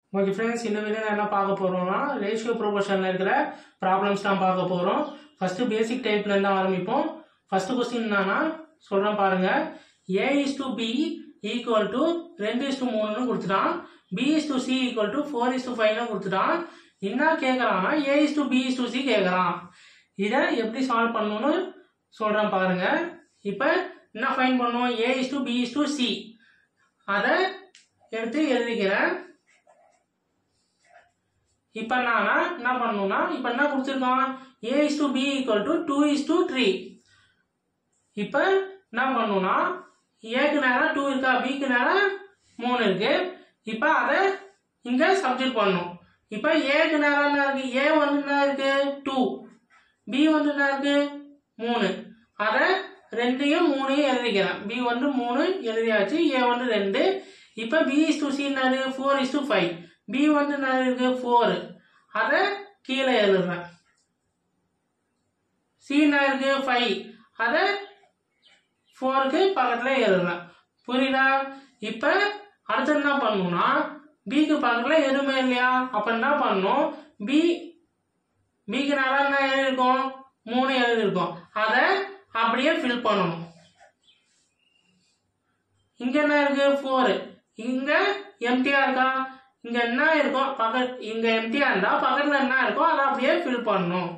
okay friends இந்த video என்ன பார்க்க போகிறோம்னா ரேஷியோ ப்ரொபோஷனில் இருக்கிற ப்ராப்ளம்ஸ் தான் பார்க்க போகிறோம் ஃபஸ்ட்டு பேசிக் டைப்ல இருந்து ஆரம்பிப்போம் ஃபஸ்ட்டு கொஸ்டின் என்னன்னா சொல்கிறேன் பாருங்க A is to B equal to ரெண்டு இஸ் டு மூணுன்னு கொடுத்துட்டான் B is to C equal to four is to ஃபைவ்னு கொடுத்துட்டான் என்ன கேட்குறான்னா A is to B is to C கேட்குறான் இதை எப்படி சால்வ் பண்ணணும்னு சொல்கிறேன் பாருங்க இப்போ என்ன ஃபைன் பண்ணுவோம் A is to B is to C அதை எடுத்து எழுதிக்கிறேன் இப்போ நானா என்ன பண்ணணும்னா இப்போ என்ன கொடுத்துருக்கோம் A is to B equal to two is to three இப்போ என்ன பண்ணணும்னா ஏக்கு நேரம் டூ இருக்கா பிக்கு நேரம் மூணு இருக்கு இப்போ அதை இங்கே சப்ஜெக்ட் பண்ணணும் இப்போ ஏக்கு நேரம் என்ன இருக்கு ஏ வந்து என்ன இருக்கு டூ பி வந்து என்ன இருக்கு மூணு அதை ரெண்டையும் மூணையும் எழுதிக்கிறேன் பி வந்து மூணு எழுதியாச்சு ஏ வந்து ரெண்டு இப்போ பி இஸ் டு சி என்னது four is to five B வந்து என்ன இருக்கு ஃபோரு அதை கீழே எழுதுறேன் சி என்ன இருக்கு ஃபைவ் அதை ஃபோருக்கு பக்கத்தில் எழுதுறேன் புரியுதா இப்போ அடுத்து என்ன பண்ணணும்னா பிக்கு பக்கத்தில் எதுவுமே இல்லையா அப்போ என்ன பண்ணணும் பி பிக்கு நேரம் என்ன எழுதியிருக்கோம் மூணு எழுதியிருக்கோம் அதை அப்படியே ஃபில் பண்ணணும் இங்க என்ன இருக்கு ஃபோர் இங்க எம்டியா இருக்கா இங்க என்ன இருக்கும் பக்கத் இங்க எம்டியா இருந்தா பக்கத்துல என்ன இருக்கோ அதை அப்படியே ஃபில் பண்ணணும்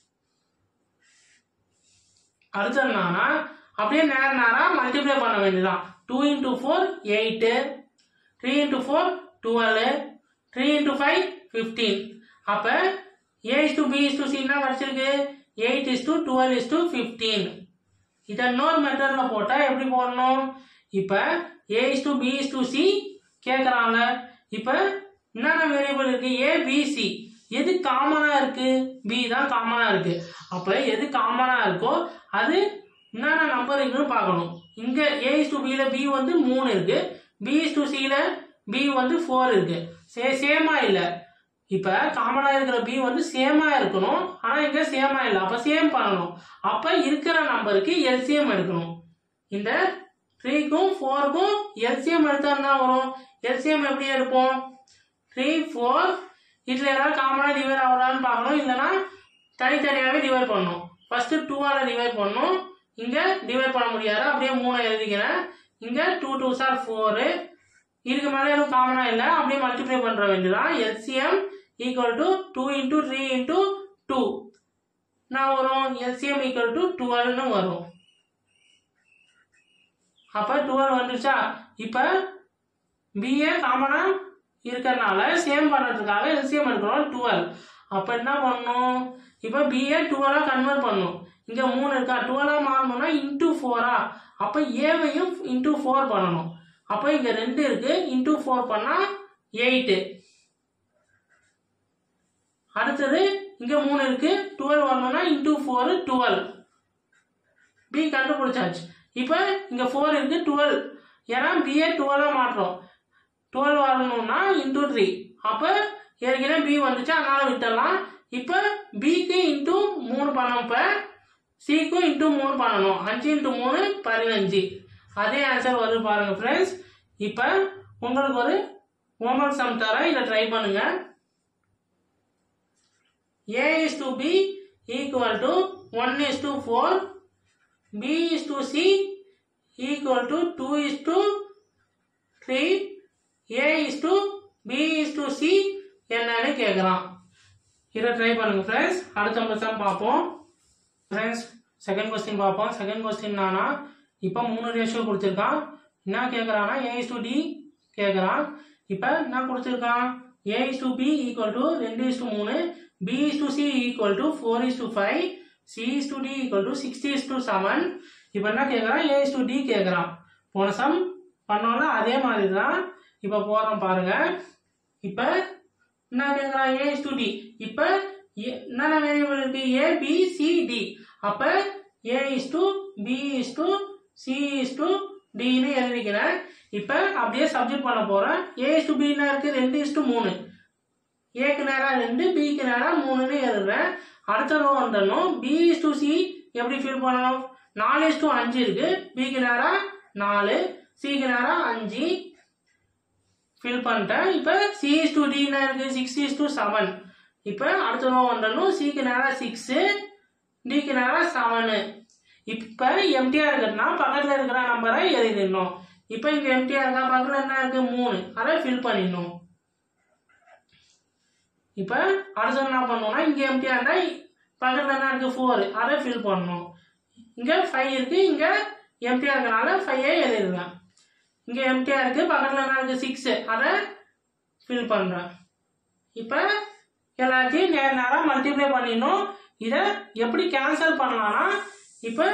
அடுத்து என்னன்னா அப்படியே நேர நேரம் மல்டிப்ளை பண்ண வேண்டியதான் two into four eight three into four twelve three into five fifteen அப்போ A is to B is to சின்னா கிடச்சிருக்கு eight is to twelve is to fifteen இதை இன்னொரு மெத்தடில் போட்டால் எப்படி போடணும் இப்போ A is to B is to C கேட்குறாங்க இப்போ என்னென்ன வேரியபிள் இருக்கு ஏ பி சி எது காமனாக இருக்கு பி தான் காமனாக இருக்கு அப்போ எது காமனாக இருக்கோ அது என்னென்ன நம்பர் இருக்குன்னு பார்க்கணும் இங்கே ஏ இஸ் டு பியில் பி வந்து மூணு இருக்கு பி இஸ் டு சியில் பி வந்து ஃபோர் இருக்கு சே சேமா இல்லை இப்போ காமனாக இருக்கிற பி வந்து சேமா இருக்கணும் ஆனால் இங்கே சேமா இல்லை அப்போ சேம் பண்ணணும் அப்போ இருக்கிற நம்பருக்கு எல்சிஎம் எடுக்கணும் இந்த த்ரீக்கும் ஃபோருக்கும் எல்சிஎம் எடுத்தா என்ன வரும் எல்சிஎம் எப்படி எடுப்போம் த்ரீ ஃபோர் இதில் ஏதாவது காமனாக டிவைட் ஆகுறான்னு பார்க்கணும் இல்லைன்னா தனித்தனியாகவே டிவைட் பண்ணணும் ஃபஸ்ட்டு டூவால் டிவைட் பண்ணணும் இங்கே டிவைட் பண்ண முடியாது அப்படியே மூணை எழுதிக்கிறேன் இங்கே டூ டூ சார் ஃபோரு இதுக்கு மேலே எதுவும் காமனாக இல்லை அப்படியே மல்டிப்ளை பண்ணுற வேண்டியதான் LCM equal to two into three into two நான் வரும் எல்சிஎம் ஈக்குவல் டு டுவெல்னு வரும் அப்போ டுவெல் வந்துருச்சா இப்போ பிஏ காமனாக இருக்கிறனால சேம் பண்ணுறதுக்காக எல்சிஎம் எடுக்கிறோம் டுவெல் அப்போ என்ன பண்ணணும் இப்போ பிஏ டுவெலாக கன்வெர்ட் பண்ணணும் இங்கே மூணு இருக்கா டுவெலாக மாறணும்னா இன்டூ ஃபோரா அப்போ ஏவையும் இன்டூ ஃபோர் பண்ணணும் அப்போ இங்கே ரெண்டு இருக்குது இன்டூ ஃபோர் பண்ணால் எயிட்டு அடுத்தது இங்கே மூணு இருக்குது டுவெல் வரணும்னா இன்டூ ஃபோரு டுவெல் பி கண்டுபிடிச்சாச்சு இப்போ இங்கே ஃபோர் இருக்குது டுவெல் ஏன்னா பிஏ டுவெலாக மாட்டுறோம் டுவெல் வரணும்னா இன்டூ த்ரீ அப்போ ஏற்கனவே பி வந்துச்சு அதனால் விட்டுடலாம் இப்போ பிக்கு இன்டூ மூணு பண்ணோம் இப்போ சிக்கும் இன்டூ மூணு பண்ணணும் அஞ்சு இன்டூ மூணு பதினஞ்சு அதே ஆன்சர் வருது பாருங்கள் ஃப்ரெண்ட்ஸ் இப்போ உங்களுக்கு ஒரு ஹோம்ஒர்க் சம் தரேன் இதை ட்ரை பண்ணுங்கள் a is to b equal to 1 is to 4 b is to c equal to 2 is to 3 a is to b is to c என்னன்னு கேட்குறான் இதை ட்ரை பண்ணுங்க ஃப்ரெண்ட்ஸ் அடுத்த வருஷம் பார்ப்போம் ஃப்ரெண்ட்ஸ் செகண்ட் கொஸ்டின் பார்ப்போம் செகண்ட் கொஸ்டின் நானா இப்போ மூணு ரேஷியோ கொடுத்துருக்கான் என்ன கேட்குறான்னா ஏ இஸ் டு டி கேட்குறான் இப்போ என்ன கொடுத்துருக்கான் A is to B equal to ரெண்டு இஸ் டு மூணு b is to c equal to 4 is to 5 c is to d equal to 60 is to 7 இப்போ என்ன கேட்குறான் a is to d கேட்குறான் போன சம் பண்ணோம்ல அதே மாதிரி தான் இப்போ போகிறோம் பாருங்க இப்போ என்ன கேட்குறான் a is to d இப்போ என்னென்ன வேரியபிள் இருக்கு a b c d அப்போ a is to b is to c is to dன்னு எழுதிக்கிறேன் இப்போ அப்படியே சப்ஜெக்ட் பண்ண போகிறேன் a is to b என்ன இருக்குது ரெண்டு is to மூணு ஏக்கு நேரம் ரெண்டு பிக்கு நேரம் மூணுன்னு எழுதுறேன் அடுத்த ரோ வந்துடணும் பி இஸ் டு சி எப்படி ஃபில் பண்ணணும் நாலு இஸ் டு அஞ்சு இருக்கு பிக்கு நேரம் நாலு சிக்கு நேரம் அஞ்சு ஃபில் பண்ணிட்டேன் இப்போ சி இஸ் டு டினா இருக்கு சிக்ஸ் இஸ் டு செவன் இப்போ அடுத்த ரோ வந்துடணும் சிக்கு நேராக சிக்ஸு டிக்கு நேராக செவனு இப்போ எம்டிஆர் இருக்குன்னா பக்கத்தில் இருக்கிற நம்பரை எழுதிடணும் இப்போ இங்கே எம்டிஆர் இருக்கா பக்கத்தில் என்ன இருக்கு மூணு அதை ஃபில் பண்ணிடணும் இப்போ அடுத்து என்ன பண்ணணும்னா இங்கே எம்டிஆர்னா பக்கத்தில் என்ன இருக்கு ஃபோர் அதை ஃபில் பண்ணணும் இங்கே ஃபைவ் இருக்கு இங்கே எம்டிஆர் இருக்கனால ஃபைவை எழுதிடுவேன் இங்கே எம்டிஆர் இருக்கு பக்கத்தில் என்ன இருக்கு சிக்ஸு அதை ஃபில் பண்ணுறேன் இப்போ எல்லாத்தையும் நேர நேரம் மல்டிப்ளை பண்ணிடணும் இதை எப்படி கேன்சல் பண்ணலாம்னா இப்போ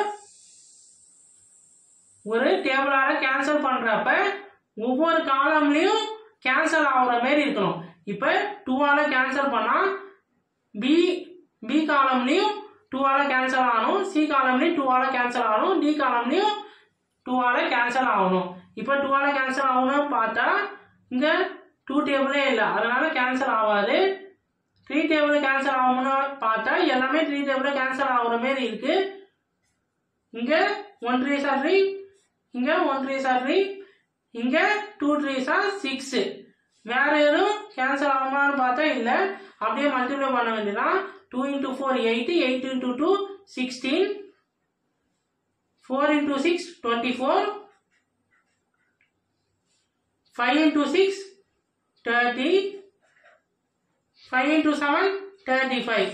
ஒரு டேபிளால் கேன்சல் பண்ணுறப்ப ஒவ்வொரு காலம்லேயும் கேன்சல் ஆகுற மாதிரி இருக்கணும் இப்போ டூவால் கேன்சல் பண்ணால் பி பி காலம்லேயும் டூவால் கேன்சல் ஆகணும் சி காலம்லேயும் டூவால் கேன்சல் ஆகணும் டி காலம்லேயும் டூவால் கேன்சல் ஆகணும் இப்போ டூவால் கேன்சல் ஆகணும்னு பார்த்தா இங்கே டூ டேபிளே இல்லை அதனால கேன்சல் ஆகாது த்ரீ டேபிள் கேன்சல் ஆகும்னு பார்த்தா எல்லாமே த்ரீ டேபிள் கேன்சல் ஆகுற மாதிரி இருக்கு இங்கே ஒன் த்ரீ சார் த்ரீ இங்கே ஒன் த்ரீ சார் த்ரீ இங்கே டூ த்ரீ சார் சிக்ஸு வேற எதுவும் கேன்சல் ஆகுமான்னு பார்த்தா இல்லை அப்படியே மல்டிப்ளை பண்ண வேண்டியதான் two into four eight eight into two sixteen four into six twenty four five into six thirty five into seven thirty five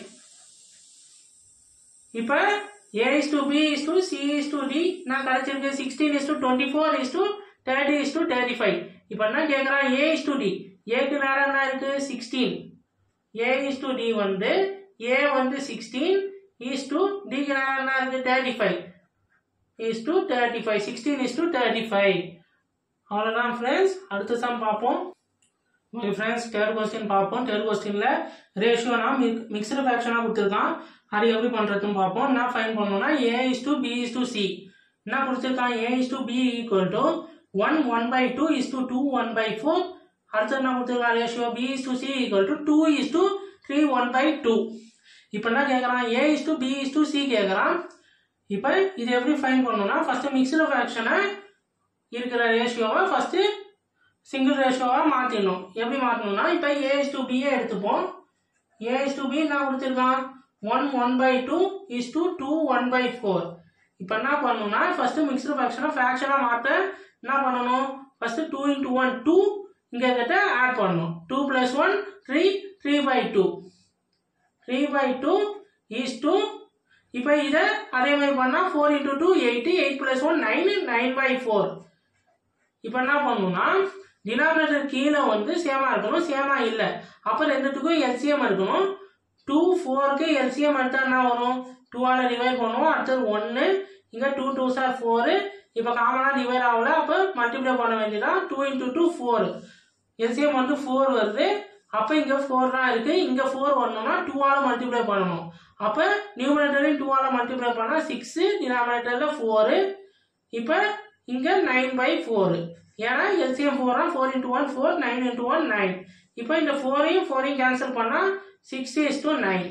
இப்போ A is to B is to C is to D நான் கிடைச்சிருக்கு sixteen is to twenty four is to thirty is to thirty five இப்போ என்ன கேட்குறான் A is to D ஏக்கு நேரம் என்ன இருக்கு sixteen A is to D வந்து ஏ வந்து சிக்ஸ்டீன் இஸ் டு டிக்கு நேரம் என்ன இருக்கு thirty five is to thirty five sixteen is to thirty five அவ்வளோதான் ஃப்ரெண்ட்ஸ் அடுத்த சம் பார்ப்போம் ஓகே ஃப்ரெண்ட்ஸ் தேர்ட் கொஸ்டின் பார்ப்போம் தேர்ட் கொஸ்டினில் ரேஷியோனா மிக்சடு ஃபேக்ஷனாக கொடுத்துருக்கான் அது எப்படி பண்ணுறதுன்னு பார்ப்போம் என்ன ஃபைன் பண்ணணும்னா A is to B is to C என்ன கொடுத்துருக்கான் A is to B equal to one one by two is to two one by four அடுத்து என்ன கொடுத்துருக்கான் ratio B is to C equal to two is to three one by two இப்போ என்ன கேட்குறான் A is to B is to C கேட்குறான் இப்போ இது எப்படி ஃபைன் பண்ணணும்னா ஃபஸ்ட்டு மிக்சடு ஃபேக்ஷனை இருக்கிற ரேஷியோவை ஃபஸ்ட்டு சிங்கிள் ரேஷியோவாக மாற்றிடணும் எப்படி மாற்றணும்னா இப்போ ஏ இஸ் டு பியே எடுத்துப்போம் ஏ இஸ் டு பி என்ன கொடுத்துருக்கான் one one by two is to two one by four இப்போ என்ன பண்ணணும்னா ஃபஸ்ட்டு மிக்சடு ஃபேக்ஷனை ஃப்ராக்ஷனாக மாற்ற என்ன பண்ணணும் first two into one two இங்கே கிட்ட ஆட் பண்ணணும் two plus one three three by two three by two is to two இதை அதே மாதிரி பண்ணால் four into two eight eight plus one nine nine by four இப்போ என்ன பண்ணணும்னா டினாமினேட்டர் கீழே வந்து சேமா இருக்கணும் சேமா இல்லை அப்போ ரெண்டுத்துக்கும் எல்சிஎம் இருக்கணும் டூ ஃபோருக்கு எல்சிஎம் எடுத்தா என்ன வரும் டூவால் டிவைட் பண்ணுவோம் அடுத்தது ஒன்று இங்கே டூ டூ சார் ஃபோரு இப்போ காமனாக டிவைட் ஆகல அப்போ மல்டிப்ளை பண்ண வேண்டியதான் two into two four LCM வந்து ஃபோர் வருது அப்போ இங்கே ஃபோர் தான் இருக்குது இங்கே ஃபோர் வரணும்னா டூவால் மல்டிப்ளை பண்ணணும் அப்போ நியூமினேட்டரையும் டூவால் மல்டிப்ளை பண்ணால் சிக்ஸு டினாமினேட்டரில் ஃபோரு இப்போ இங்கே நைன் பை ஃபோரு ஏன்னா எல்சிஎம் ஃபோர்னா four into one four nine into one nine இப்போ இந்த ஃபோரையும் ஃபோரையும் கேன்சல் பண்ணால் சிக்ஸ் இஸ் டு நைன்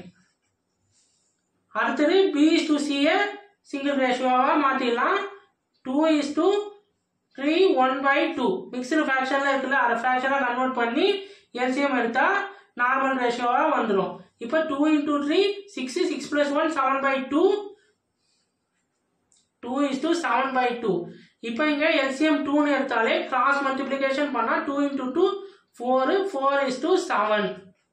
அடுத்தது பி இஸ் டு சியை சிங்கிள் ரேஷியோவாக மாற்றிடலாம் two is to three one by two mixed ஃப்ராக்ஷனில் இருக்குல்ல அதை ஃப்ராக்ஷனாக கன்வெர்ட் பண்ணி எல்சிஎம் எடுத்தால் நார்மல் ரேஷியோவாக வந்துடும் இப்போ two into three six six plus one seven by two two is to seven by two இப்போ இங்கே எல்சிஎம் டூன்னு எடுத்தாலே கிராஸ் மல்டிப்ளிகேஷன் பண்ணால் two into two four four is to seven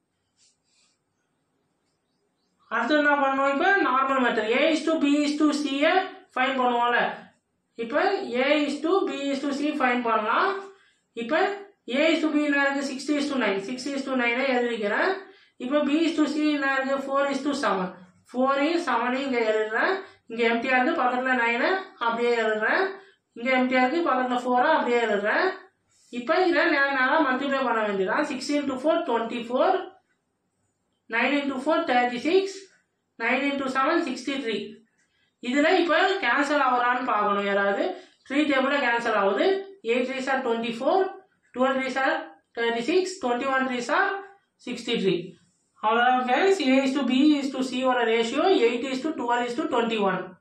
அடுத்து என்ன பண்ணணும் இப்போ normal method A is to B is to சியை ஃபைன் பண்ணுவோம்ல இப்போ A is to B is to C find பண்ணலாம் இப்போ ஏ இஸ் டு பி என்ன இருக்குது six is to nine six is to நைனை எழுதிக்கிறேன் இப்போ பி இஸ் டு சி என்ன இருக்குது ஃபோர் இஸ் டு செவன் ஃபோரையும் செவனையும் இங்கே எழுதுறேன் இங்கே எம்டிஆர் இருக்குது பக்கத்தில் நைனை அப்படியே எழுதுறேன் இங்கே எம்டிஆர் இருக்குது பக்கத்தில் ஃபோரை அப்படியே எழுதுறேன் இப்போ இதை நேரம் மல்டிப்ளை பண்ண வேண்டியதான் six into four twenty four nine into four thirty six nine into seven sixty three இதில் இப்போ கேன்சல் ஆகுறான்னு பார்க்கணும் யாராவது த்ரீ டேபிளில் கேன்சல் ஆகுது eight three sir twenty four twelve three sir thirty six twenty one three sir sixty three அவ்வளோதான் friends A is to B is to சியோட ratio eight is to twelve is to twenty one